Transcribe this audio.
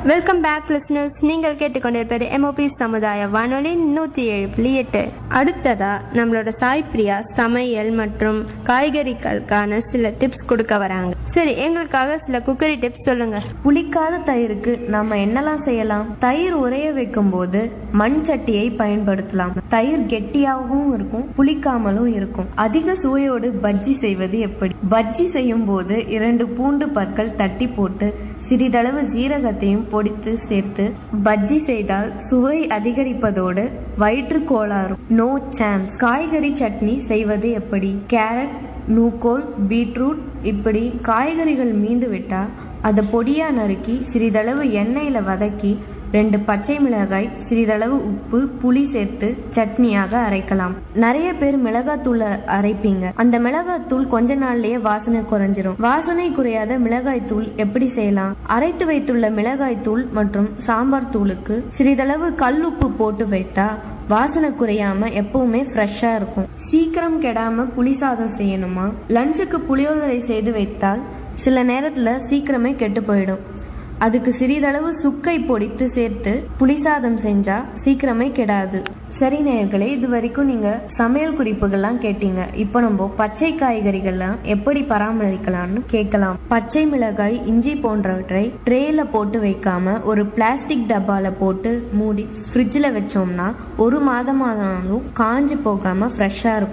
welcome back listeners நீங்கள் கேட்டுக்கொண்டிருப்பது MOP சமுதாய வானொலி நூற்றி ஏழு புள்ளி எட்டு அடுத்ததா நம்மளோட சாய் பிரியா சமையல் மற்றும் காய்கறிகளுக்கான சில டிப்ஸ் கொடுக்க வராங்க சரி எங்களுக்காக சில குக்கரி டிப்ஸ் சொல்லுங்க புளிக்காத தயிருக்கு நம்ம என்னெல்லாம் செய்யலாம் தயிர் உரைய வைக்கும் போது மண் சட்டியை பயன்படுத்தலாம் தயிர் கெட்டியாகவும் இருக்கும் புளிக்காமலும் இருக்கும் அதிக சுவையோடு பஜ்ஜி செய்வது எப்படி பஜ்ஜி செய்யும் போது இரண்டு பூண்டு பற்கள் தட்டி போட்டு சிறிதளவு ஜீரகத்தையும் பொடித்து சேர்த்து பஜ்ஜி செய்தால் சுவை அதிகரிப்பதோடு வயிற்று கோளாறும் நோ சான்ஸ் காய்கறி சட்னி செய்வது எப்படி கேரட் நூக்கோல் பீட்ரூட் இப்படி காய்கறிகள் மீந்து விட்டா அதை பொடியா நறுக்கி சிறிதளவு எண்ணெயில வதக்கி ரெண்டு பச்சை மிளகாய் சிறிதளவு உப்பு புளி சேர்த்து சட்னியாக அரைக்கலாம் நிறைய பேர் மிளகாத்தூளை அரைப்பீங்க அந்த மிளகாத்தூள் கொஞ்ச நாள்லயே வாசனை குறைஞ்சிரும் வாசனை குறையாத மிளகாய் தூள் எப்படி செய்யலாம் அரைத்து வைத்துள்ள மிளகாய் தூள் மற்றும் சாம்பார் தூளுக்கு சிறிதளவு கல்லுப்பு போட்டு வைத்தா வாசனை குறையாம எப்பவுமே ஃப்ரெஷ்ஷா இருக்கும் சீக்கிரம் கெடாம புளி சாதம் செய்யணுமா லஞ்சுக்கு புளியோதரை செய்து வைத்தால் சில நேரத்துல சீக்கிரமே கெட்டு போயிடும் அதுக்கு சிறிதளவு சுக்கை பொடித்து சேர்த்து புளிசாதம் செஞ்சா சீக்கிரமே கெடாது சரி நேயர்களே இது வரைக்கும் நீங்க சமையல் குறிப்புகள்லாம் கேட்டீங்க இப்போ நம்ம பச்சை காய்கறிகள்லாம் எப்படி பராமரிக்கலாம்னு கேட்கலாம் பச்சை மிளகாய் இஞ்சி போன்றவற்றை ட்ரேல போட்டு வைக்காம ஒரு பிளாஸ்டிக் டப்பால போட்டு மூடி ஃப்ரிட்ஜில் வச்சோம்னா ஒரு மாதமானாலும் காஞ்சு போகாம ஃப்ரெஷ்ஷா இருக்கும்